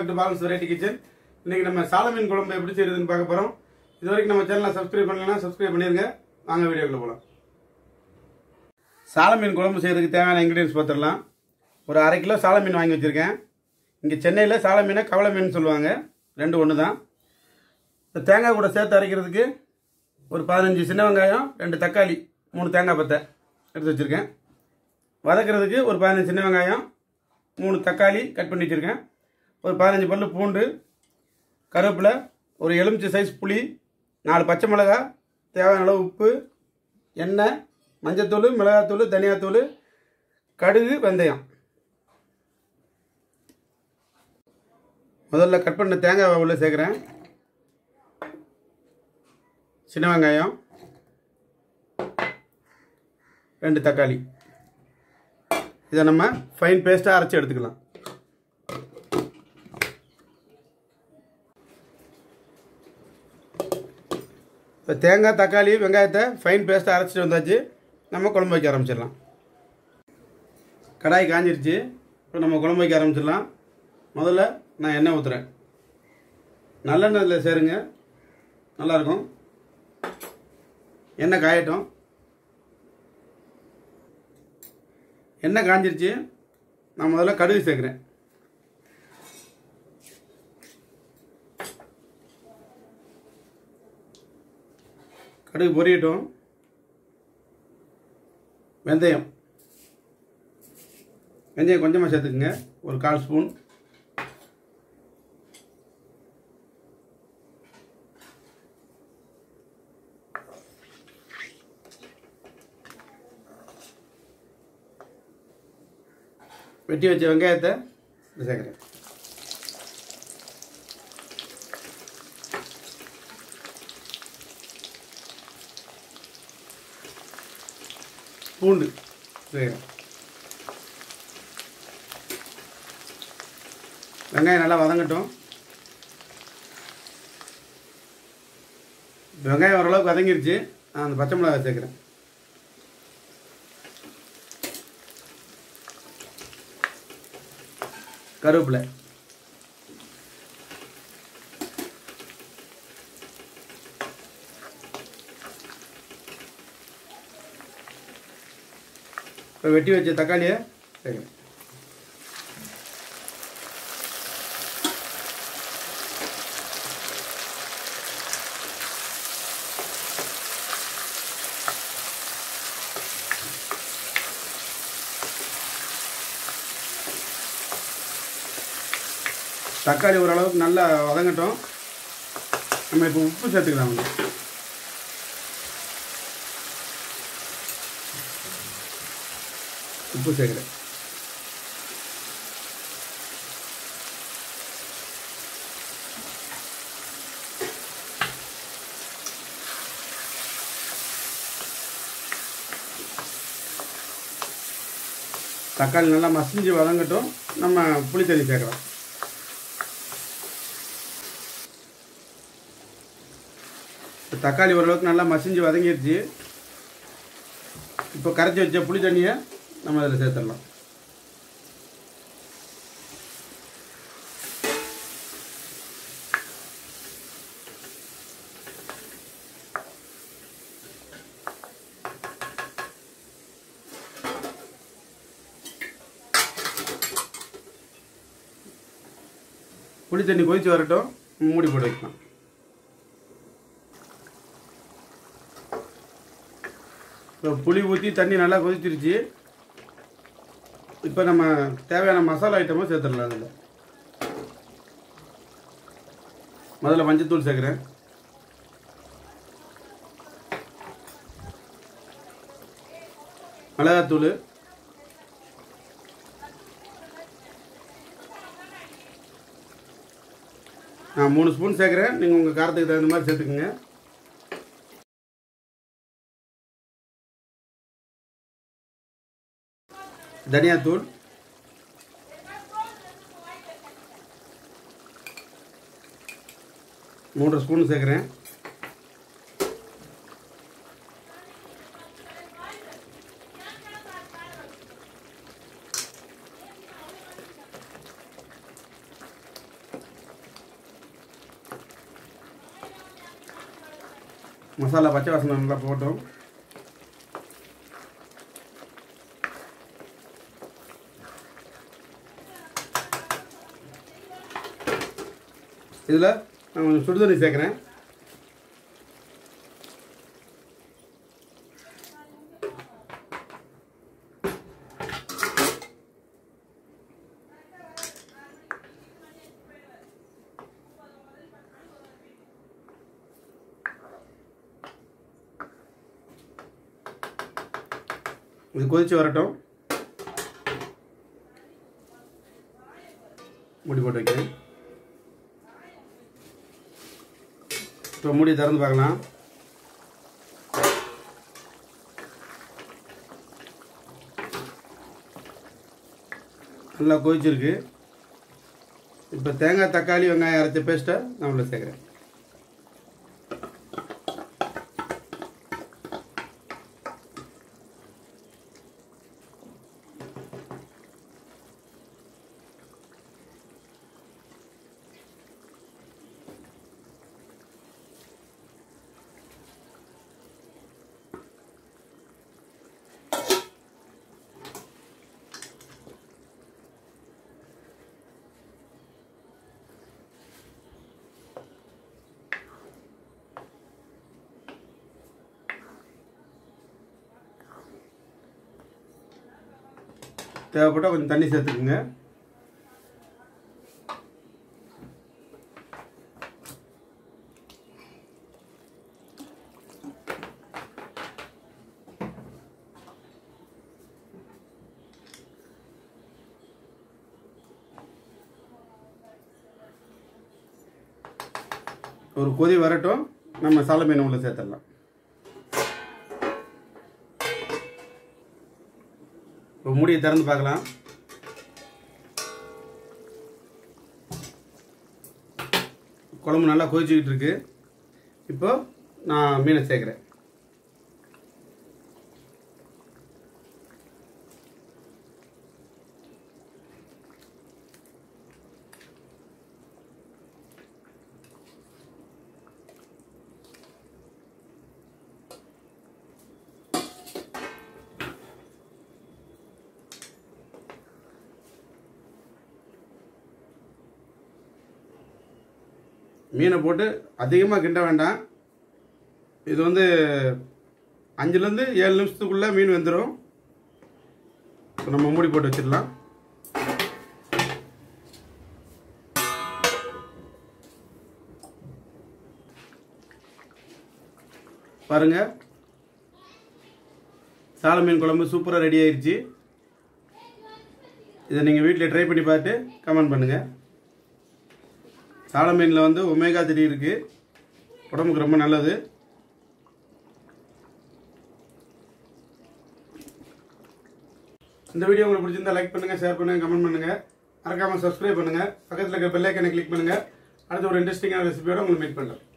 welcome to balance variety kitchen இன்னைக்கு நம்ம சால மீன் குழம்பு எப்படி செய்யறதுன்னு பார்க்க போறோம் இது வரைக்கும் நம்ம சேனலை சப்ஸ்கிரைப் பண்ணலன்னா சப்ஸ்கிரைப் பண்ணிருங்க வாங்க வீடியோக்குள்ள போகலாம் சால மீன் குழம்பு செய்யறதுக்கு தேவையான இன்கிரீடியன்ஸ் பார்த்துடலாம் ஒரு அரை கிலோ சால மீன் வாங்கி வச்சிருக்கேன் இங்கே சென்னையில் சால மீனை கவலை மீன் சொல்லுவாங்க ரெண்டு ஒன்று தான் இந்த தேங்காய் கூட சேர்த்து அரைக்கிறதுக்கு ஒரு பதினஞ்சு சின்ன வெங்காயம் ரெண்டு தக்காளி மூணு தேங்காய் பத்தை எடுத்து வச்சுருக்கேன் வதக்கிறதுக்கு ஒரு பதினஞ்சு சின்ன வெங்காயம் மூணு தக்காளி கட் பண்ணி வச்சுருக்கேன் ஒரு பதினஞ்சு பல்லு பூண்டு கருவேப்பிலை ஒரு எலுமிச்சை சைஸ் புளி நாலு பச்சை மிளகா தேவையான அளவு உப்பு எண்ணெய் மஞ்சத்தூள் மிளகாத்தூள் தனியாத்தூள் கடுகு வெந்தயம் முதல்ல கட் பண்ண தேங்காய் உள்ள சேர்க்குறேன் சின்ன வெங்காயம் ரெண்டு தக்காளி இதை நம்ம ஃபைன் பேஸ்ட்டாக அரைச்சி எடுத்துக்கலாம் இப்போ தேங்காய் தக்காளி வெங்காயத்தை ஃபைன் பேஸ்ட்டாக அரைச்சிட்டு வந்தாச்சு நம்ம குழம்பு வைக்க ஆரம்பிச்சிடலாம் கடாய் காஞ்சிருச்சு இப்போ நம்ம குழம்பு வைக்க ஆரம்பிச்சிடலாம் முதல்ல நான் எண்ணெய் ஊற்றுறேன் நல்லெண்ணெய் இதில் சேருங்க நல்லாயிருக்கும் எண்ணெய் காயட்டும் எண்ணெய் காஞ்சிருச்சு நான் முதல்ல கடுகு சேர்க்குறேன் கடுகு பொரியட்டும் வெந்தயம் வெந்தயம் கொஞ்சமாக சேர்த்துக்குங்க ஒரு கால் ஸ்பூன் வெட்டி வச்ச வெங்காயத்தை இதில் சேர்க்குறேன் பூண்டு சேர்க்குறேன் வெங்காயம் நல்லா வதங்கட்டும் வெங்காயம் ஓரளவுக்கு வதங்கிருச்சு நான் அந்த பச்சை மிளகாய் சேர்க்குறேன் கருவேப்பிலை இப்போ வெட்டி வச்ச தக்காளியை சேர்க்குறேன் தக்காளி ஓரளவுக்கு நல்லா வதங்கட்டும் நம்ம இப்போ உப்பு சேர்த்துக்கலாம் வந்து உப்பு சேர்க்குறேன் தக்காளி நல்லா மசிஞ்சு வதங்கட்டும் நம்ம புளி தண்ணி சேர்க்கலாம் இப்போ தக்காளி ஓரளவுக்கு நல்லா மசிஞ்சு வதங்கிடுச்சு இப்போ கரைச்சி வச்ச புளி தண்ணியை நம்ம அதில் சேர்த்துடலாம் புளி தண்ணி கொதிச்சு வரட்டும் மூடி போட்டு வைக்கலாம் இப்போ புளி ஊற்றி தண்ணி நல்லா கொதிச்சிருச்சு இப்போ நம்ம தேவையான மசாலா ஐட்டமும் சேர்த்துடலாம் அதில் முதல்ல மஞ்சத்தூள் சேர்க்குறேன் மிளகாத்தூள் நான் மூணு ஸ்பூன் சேர்க்குறேன் நீங்கள் உங்கள் காரத்துக்கு தகுந்த மாதிரி சேர்த்துக்குங்க தனியாத்தூள் மூன்று ஸ்பூன் சேர்க்குறேன் மசாலா பச்சை வாசனை நல்லா போட்டோம் இதில் நான் கொஞ்சம் சுடுதண்ணி சேர்க்குறேன் இது கொதிச்சு வரட்டும் மூடி போட்டு வைக்கிறேன் இப்போ மூடி திறந்து பார்க்கலாம் நல்லா கொதிச்சிருக்கு இப்போ தேங்காய் தக்காளி வெங்காயம் அரைச்ச பேஸ்ட்டை நான் உள்ள சேர்க்குறேன் தேவைப்பட்டால் கொஞ்சம் தண்ணி சேர்த்துக்குங்க ஒரு கொதி வரட்டும் நம்ம சால மீன் உள்ள சேர்த்துடலாம் இப்போ மூடியை திறந்து பார்க்கலாம் குழம்பு நல்லா கொதிச்சுக்கிட்டு இருக்கு இப்போ நான் மீனை சேர்க்குறேன் மீனை போட்டு அதிகமாக கிண்ட வேண்டாம் இது வந்து அஞ்சுலேருந்து ஏழு நிமிஷத்துக்குள்ளே மீன் வெந்துடும் இப்போ நம்ம மூடி போட்டு வச்சிடலாம் பாருங்க சால மீன் குழம்பு சூப்பராக ரெடி ஆயிடுச்சு இதை நீங்கள் வீட்டில் ட்ரை பண்ணி பார்த்து கமெண்ட் பண்ணுங்கள் சால மீனில் வந்து ஒமேகா த்ரீ இருக்குது உடம்புக்கு ரொம்ப நல்லது இந்த வீடியோ உங்களுக்கு பிடிச்சிருந்தா லைக் பண்ணுங்கள் ஷேர் பண்ணுங்கள் கமெண்ட் பண்ணுங்கள் மறக்காமல் சப்ஸ்கிரைப் பண்ணுங்கள் பக்கத்தில் இருக்க பெல் ஐக்கனை கிளிக் பண்ணுங்கள் அடுத்த ஒரு இன்ட்ரெஸ்டிங்கான ரெசிபியோட உங்களுக்கு மீட் பண்ணுறேன்